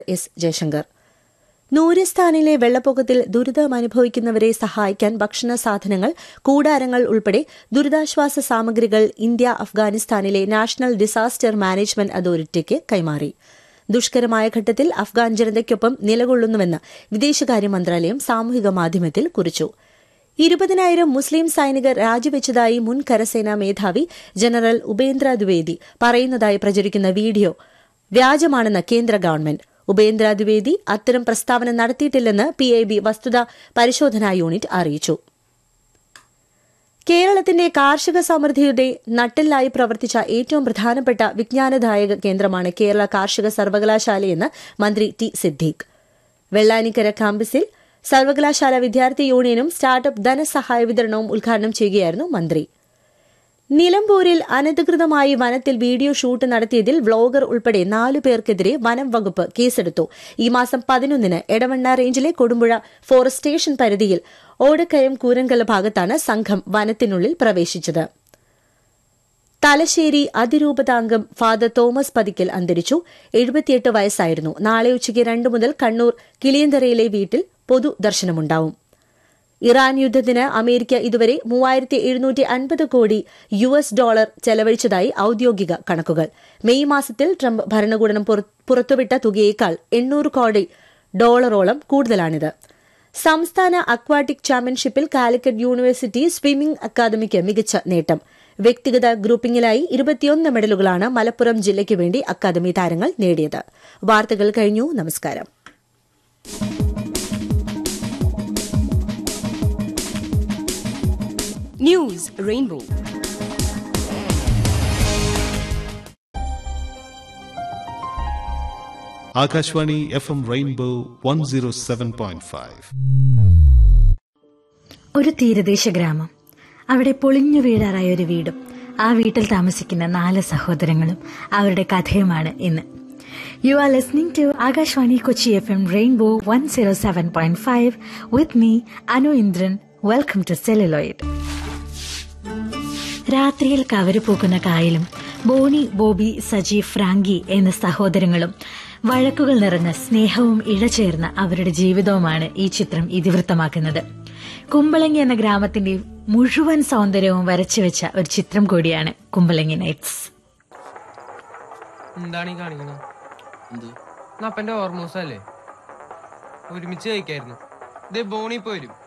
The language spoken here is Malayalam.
എസ് ജയശങ്കർ നൂരിസ്ഥാനിലെ വെള്ളപ്പൊക്കത്തിൽ ദുരിതമനുഭവിക്കുന്നവരെ സഹായിക്കാൻ ഭക്ഷണ സാധനങ്ങൾ കൂടാരങ്ങൾ ഉൾപ്പെടെ ദുരിതാശ്വാസ സാമഗ്രികൾ ഇന്ത്യ അഫ്ഗാനിസ്ഥാനിലെ നാഷണൽ ഡിസാസ്റ്റർ മാനേജ്മെന്റ് അതോറിറ്റിക്ക് കൈമാറി ദുഷ്കരമായ ഘട്ടത്തിൽ അഫ്ഗാൻ ജനതയ്ക്കൊപ്പം നിലകൊള്ളുന്നുവെന്ന് വിദേശകാര്യ മന്ത്രാലയം സാമൂഹിക മാധ്യമത്തിൽ കുറിച്ചു ഇരുപതിനായിരം മുസ്ലിം സൈനികർ രാജിവെച്ചതായി മുൻ കരസേനാ മേധാവി ജനറൽ ഉപേന്ദ്ര ദ്വിവേദി പറയുന്നതായി പ്രചരിക്കുന്ന വീഡിയോ വ്യാജമാണെന്ന് കേന്ദ്ര ഗവൺമെന്റ് ഉപേന്ദ്ര ദ്വിവേദി അത്തരം പ്രസ്താവന നടത്തിയിട്ടില്ലെന്ന് പി ഐ ബി വസ്തുത പരിശോധനാ യൂണിറ്റ് അറിയിച്ചു കേരളത്തിന്റെ കാർഷിക സമൃദ്ധിയുടെ നട്ടെല്ലായി പ്രവർത്തിച്ച ഏറ്റവും പ്രധാനപ്പെട്ട വിജ്ഞാനദായക കേന്ദ്രമാണ് കേരള കാർഷിക സർവകലാശാലയെന്ന് മന്ത്രി ടി സിദ്ദീഖ് വെള്ളാനിക്കര ക്യാമ്പസിൽ സർവകലാശാല വിദ്യാർത്ഥി യൂണിയനും സ്റ്റാർട്ടപ്പ് ധനസഹായ വിതരണവും ഉദ്ഘാടനം ചെയ്യുകയായിരുന്നു മന്ത്രി നിലമ്പൂരിൽ അനധികൃതമായി വനത്തിൽ വീഡിയോ ഷൂട്ട് നടത്തിയതിൽ വ്ളോഗർ ഉൾപ്പെടെ നാലു പേർക്കെതിരെ വനം വകുപ്പ് കേസെടുത്തു ഈ മാസം പതിനൊന്നിന് എടവണ്ണ റേഞ്ചിലെ കൊടുമ്പുഴ ഫോറസ്റ്റ് സ്റ്റേഷൻ പരിധിയിൽ ഓടക്കയം കൂരങ്കല ഭാഗത്താണ് സംഘം വനത്തിനുള്ളിൽ പ്രവേശിച്ചത് തലശ്ശേരി അതിരൂപതാംഗം ഫാദർ തോമസ് പതിക്കൽ അന്തരിച്ചു എഴുപത്തിയെട്ട് വയസ്സായിരുന്നു നാളെ ഉച്ചയ്ക്ക് രണ്ടു മുതൽ കണ്ണൂർ കിളിയന്തരയിലെ വീട്ടിൽ പൊതുദർശനമുണ്ടാവും ഇറാൻ യുദ്ധത്തിന് അമേരിക്ക ഇതുവരെ മൂവായിരത്തി എഴുന്നൂറ്റി അൻപത് കോടി യു എസ് ഡോളർ ചെലവഴിച്ചതായി ഔദ്യോഗിക കണക്കുകൾ മെയ് മാസത്തിൽ ട്രംപ് ഭരണകൂടം പുറത്തുവിട്ട തുകയേക്കാൾ എണ്ണൂറ് കോടി ഡോളറോളം കൂടുതലാണിത് സംസ്ഥാന അക്വാട്ടിക് ചാമ്പ്യൻഷിപ്പിൽ കാലിക്കറ്റ് യൂണിവേഴ്സിറ്റി സ്വിമ്മിംഗ് അക്കാദമിക്ക് മികച്ച നേട്ടം വ്യക്തിഗത ഗ്രൂപ്പിംഗിലായി ഇരുപത്തിയൊന്ന് മെഡലുകളാണ് മലപ്പുറം ജില്ലയ്ക്ക് വേണ്ടി അക്കാദമി താരങ്ങൾ നേടിയത് വാർത്തകൾ കഴിഞ്ഞു നമസ്കാരം News Rainbow. Akashvani F M rainbow one zero seven point five ഒരു തീരദേശ ഗ്രാമം അവിടെ പൊളിഞ്ഞു വീഴാറായ ഒരു വീടും ആ വീട്ടിൽ താമസിക്കുന്ന നാല് സഹോദരങ്ങളും അവരുടെ കഥയുമാണ് ഇന്ന് you are listening to Akashvani Kochi F M rainbow one zero seven point five with me Anu Indran welcome to celluloid രാത്രിയിൽ കവര് പൂക്കുന്ന കായലും ബോണി ബോബി സജീവ് ഫ്രാങ്കി എന്ന സഹോദരങ്ങളും വഴക്കുകൾ നിറഞ്ഞ സ്നേഹവും ഇഴചേർന്ന അവരുടെ ജീവിതവുമാണ് ഈ ചിത്രം ഇതിവൃത്തമാക്കുന്നത് കുമ്പളങ്ങി എന്ന ഗ്രാമത്തിന്റെ മുഴുവൻ സൗന്ദര്യവും വരച്ചുവെച്ച ഒരു ചിത്രം കൂടിയാണ് കുമ്പളങ്ങി നൈറ്റ്സ് എന്താണ് ഈ കാണിക്കണത് അപ്പന്റെ ഓർമ്മോസല്ലേ ഒരുമിച്ച് കഴിക്കായിരുന്നു ഇതേ ബോണി ഇപ്പൊ വരും